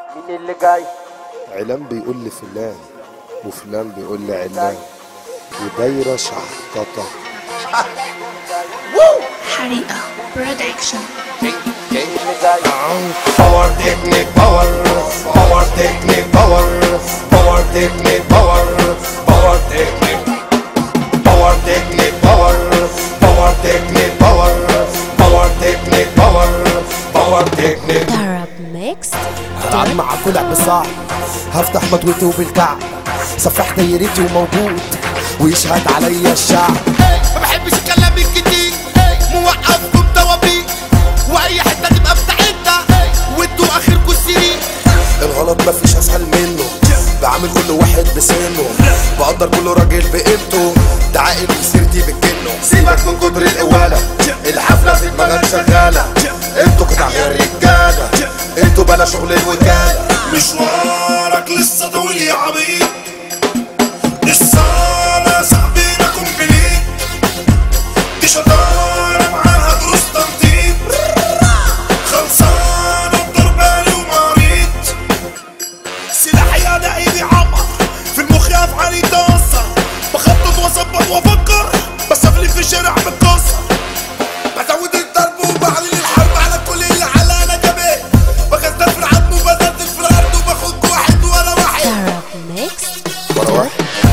مين اللي جاي علان بيقول لفلان وفلان بيقول لعلان ودايرة شحططة حريقة برودكشن مين اللي جاي باور تكنيك باور باور تكنيك باور باور تكنيك باور باور تكنيك باور تكنيك باور باور تكنيك باور باور تكنيك باور باور تكنيك طرب ميكس هلعب معاكوا لعب صعب هفتح مضويتي وبالكعب سفاح دايرتي وموجود ويشهد عليا الشعب ما بحبش الكلام الكتير موقفكم توابير واي حته تبقى بتاعتنا وانتوا اخركم السرير الغلط مفيش اسهل منه بعامل كل واحد بسنه بقدر كل راجل بقيمته ده عاقل وسيرتي بتجنه سيبك من كتر القوالة الحفلة في دماغك شغالة انتوا كده عيال رجالة انتوا بلا شغل الوكالة مشوارك لسه طويل يا عبيط لسه انا صاحبينا كومبليت دي شطارة معاها دروس تنطيط خلصانة بضرباني ومريض سلاحي انا ايدي عمر في المخ افعالي تأثر بخطط واظبط وافكر بس اغلب في شارع متكسر بزود الضرب وبعلن الحرب على كل اللي على انا جبال بغزل في العظم وبزلزل في الارض وباخد واحد ورا واحد طرب ميكس ورا واحد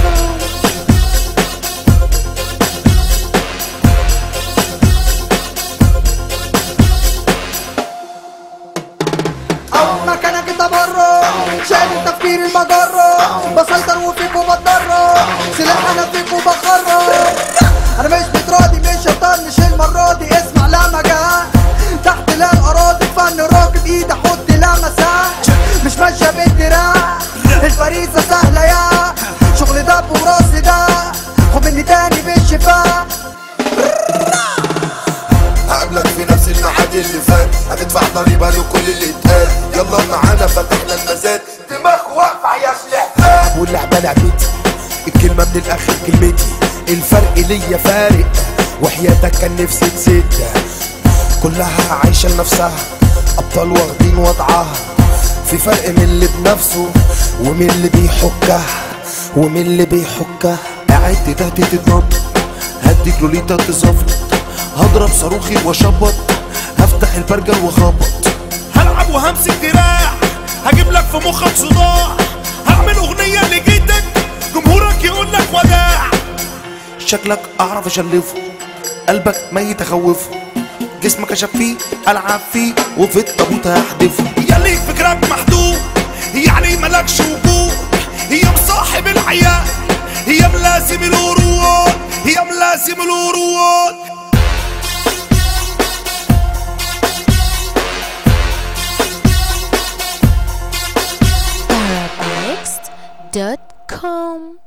اول مكانك كده بره شايل التفكير المجرة بسيطر وفيك وبتضرر سلاح انا فيك وبخرر انا مش بتراضي مش هطنش المرة دي اسمع لما جاء تحت لا الاراضي فن راكب ايد احط لمسات مش ماشية بالدراع الفريسة سهلة يا شغل دب وراسي ده خد مني تاني بالشفاء هقابلك في نفس الميعاد اللي فات هتدفع ضريبة لكل اللي اتقال يلا معانا فتحنا المزاد دماغ واقفة يا سلاح واللعبة لعبتي الكلمة من الآخر كلمتي الفرق ليا فارق وحياتك كان نفسي تصدق كلها عايشة لنفسها أبطال واخدين وضعها في فرق من اللي بنفسه ومن اللي بيحكها ومن اللي بيحكها قاعد تهدي تتنطط هديك لوليتا تزفلط هضرب صاروخي واشبط هفتح البرجر واخبط هلعب وهمسك دراع هجيب لك في مخك صداع هعمل اغنية لجيتك جمهورك يقول لك وداع شكلك اعرف اشلفه قلبك ميت اخوفه جسمك اشف فيه العب فيه وفي التابوت هحدفه يا ليك فكرك محدود يعني ملكش وجود يا مصاحب الحياة يا ملازم الورود يا ملازم الورود طرب ميكس دوت كوم